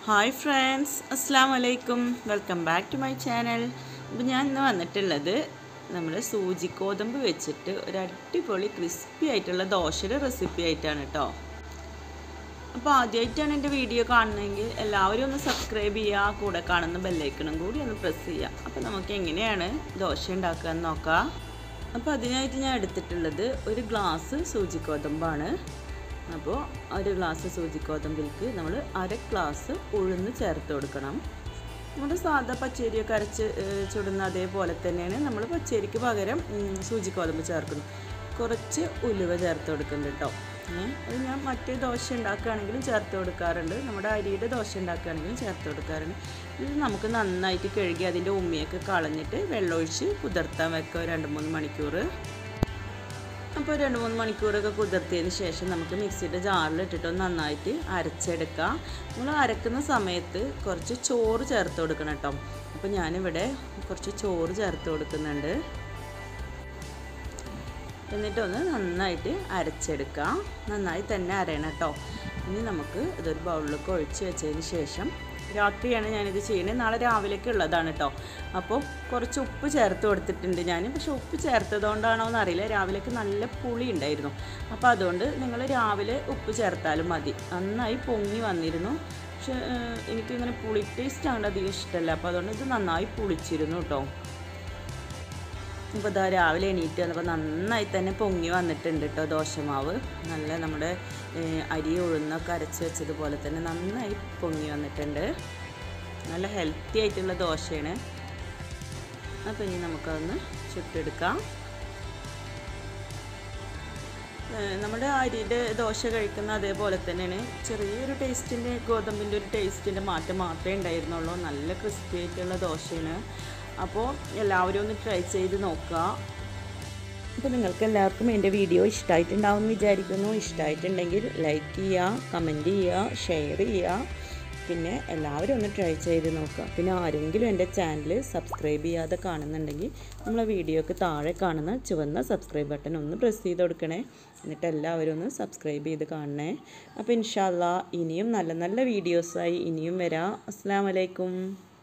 hi friends അസ്സാം വലൈക്കും welcome back to my channel അപ്പോൾ ഞാൻ ഇന്ന് വന്നിട്ടുള്ളത് നമ്മുടെ സൂചി ഗോതമ്പ് വെച്ചിട്ട് ഒരു അടിപൊളി ക്രിസ്പി ആയിട്ടുള്ള ദോശയുടെ റെസിപ്പി ആയിട്ടാണ് കേട്ടോ അപ്പോൾ ആദ്യമായിട്ടാണ് എൻ്റെ വീഡിയോ കാണുന്നതെങ്കിൽ എല്ലാവരും ഒന്ന് സബ്സ്ക്രൈബ് ചെയ്യുക കൂടെ കാണുന്ന ബെല്ലൈക്കണും കൂടി ഒന്ന് പ്രസ് ചെയ്യുക അപ്പോൾ നമുക്ക് എങ്ങനെയാണ് ദോശ ഉണ്ടാക്കുക എന്ന് നോക്കാം അപ്പോൾ അതിനായിട്ട് ഞാൻ എടുത്തിട്ടുള്ളത് ഒരു ഗ്ലാസ് സൂചി ഗോതമ്പാണ് അപ്പോൾ ഒരു ഗ്ലാസ് സൂചി ഗോതമ്പിലേക്ക് നമ്മൾ അര ഗ്ലാസ് ഉഴുന്ന് ചേർത്ത് കൊടുക്കണം നമ്മുടെ സാധാ പച്ചരിയൊക്കെ അരച്ച് ഏഹ്, ചുടുന്ന അതേപോലെ തന്നെയാണ് നമ്മൾ പച്ചരിക്ക് പകരം ഉം, സൂചി ഗോതമ്പ് ചേർക്കുന്നത് കുറച്ച് ഉലുവ ചേർത്ത് കൊടുക്കുന്നുണ്ട് കേട്ടോ ഏഹ്, അത് ഞാൻ മറ്റേ ദോശ ഉണ്ടാക്കുകയാണെങ്കിലും ചേർത്ത് കൊടുക്കാറുണ്ട് നമ്മുടെ അരിയുടെ ദോശ ഉണ്ടാക്കുകയാണെങ്കിലും ചേർത്ത് കൊടുക്കാറുണ്ട് ഇത് നമുക്ക് നന്നായിട്ട് കഴുകി അതിൻ്റെ ഉമ്മിയൊക്കെ കളഞ്ഞിട്ട് വെള്ളമൊഴിച്ച് കുതിർത്താൻ വെക്കുക ഒരു രണ്ട് മൂന്ന് മണിക്കൂർ അപ്പോൾ രണ്ട് മൂന്ന് മണിക്കൂറൊക്കെ കുതിർത്തിയതിന് ശേഷം നമുക്ക് മിക്സിയുടെ ജാറിൽ ഇട്ടിട്ട് ഒന്ന് നന്നായിട്ട് അരച്ചെടുക്കാം നമ്മൾ അരക്കുന്ന സമയത്ത് കുറച്ച് ചോറ് ചേർത്ത് കൊടുക്കണം കേട്ടോ അപ്പോൾ ഞാനിവിടെ കുറച്ച് ചോറ് ചേർത്ത് കൊടുക്കുന്നുണ്ട് എന്നിട്ടൊന്ന് നന്നായിട്ട് അരച്ചെടുക്കാം നന്നായി തന്നെ അരയണം കേട്ടോ ഇനി നമുക്ക് ഇതൊരു ബൗളിലേക്ക് ഒഴിച്ച് വെച്ചതിന് ശേഷം രാത്രിയാണ് ഞാനിത് ചെയ്യുന്നത് നാളെ രാവിലേക്ക് ഉള്ളതാണ് കേട്ടോ അപ്പോൾ കുറച്ച് ഉപ്പ് ചേർത്ത് കൊടുത്തിട്ടുണ്ട് ഞാൻ പക്ഷെ ഉപ്പ് ചേർത്തതുകൊണ്ടാണോ എന്നറിയില്ല രാവിലേക്ക് നല്ല പുളി ഉണ്ടായിരുന്നു അപ്പോൾ അതുകൊണ്ട് നിങ്ങൾ രാവിലെ ഉപ്പ് ചേർത്താലും മതി നന്നായി പൊങ്ങി വന്നിരുന്നു പക്ഷെ ഏഹ്, എനിക്കിങ്ങനെ പുളി ടേസ്റ്റ് അങ്ങോട്ട് അധികം ഇഷ്ടമല്ല അപ്പോൾ അതുകൊണ്ട് ഇത് നന്നായി പുളിച്ചിരുന്നു കേട്ടോ ഇപ്പോൾ ഇതാ രാവിലെ എണീറ്റ് വന്നപ്പോൾ നന്നായി തന്നെ പൊങ്ങി വന്നിട്ടുണ്ട് കേട്ടോ ദോശമാവ് നല്ല നമ്മുടെ ഏഹ്, അരി ഉഴുന്നൊക്കെ അരച്ച് വെച്ചതുപോലെ തന്നെ നന്നായി പൊങ്ങി വന്നിട്ടുണ്ട് നല്ല ഹെൽത്തി ആയിട്ടുള്ള ദോശയാണ് അപ്പോൾ ഇനി നമുക്കതൊന്ന് ചുട്ടെടുക്കാം ഏഹ്, നമ്മുടെ അരിയുടെ ദോശ കഴിക്കുന്ന അതേപോലെ തന്നെയാണ് ചെറിയൊരു ടേസ്റ്റിൻ്റെ ഗോതമ്പിൻ്റെ ഒരു ടേസ്റ്റിൻ്റെ മാറ്റം മാത്രമേ ഉണ്ടായിരുന്നുള്ളൂ നല്ല ക്രിസ്പി ആയിട്ടുള്ള ദോശയാണ് അപ്പോൾ എല്ലാവരും ഒന്ന് ട്രൈ ചെയ്ത് നോക്കുക അപ്പോൾ നിങ്ങൾക്ക് എല്ലാവർക്കും എൻ്റെ വീഡിയോ ഇഷ്ടമായിട്ടുണ്ടാവും എന്ന് വിചാരിക്കുന്നു ഇഷ്ടമായിട്ടുണ്ടെങ്കിൽ ലൈക്ക് ചെയ്യുക കമൻറ്റ് ചെയ്യുക ഷെയർ ചെയ്യുക പിന്നെ എല്ലാവരും ഒന്ന് ട്രൈ ചെയ്ത് നോക്കുക പിന്നെ ആരെങ്കിലും എൻ്റെ ചാനൽ സബ്സ്ക്രൈബ് ചെയ്യാതെ കാണുന്നുണ്ടെങ്കിൽ നമ്മളെ വീഡിയോക്ക് താഴെ കാണുന്ന ചുവന്ന സബ്സ്ക്രൈബ് ബട്ടൺ ഒന്ന് പ്രസ് ചെയ്ത് കൊടുക്കണേ എന്നിട്ട് എല്ലാവരും ഒന്ന് സബ്സ്ക്രൈബ് ചെയ്ത് കാണണേ അപ്പോൾ ഇൻഷാല്ല ഇനിയും നല്ല നല്ല വീഡിയോസായി ഇനിയും വരാം അസ്സാം വലൈക്കും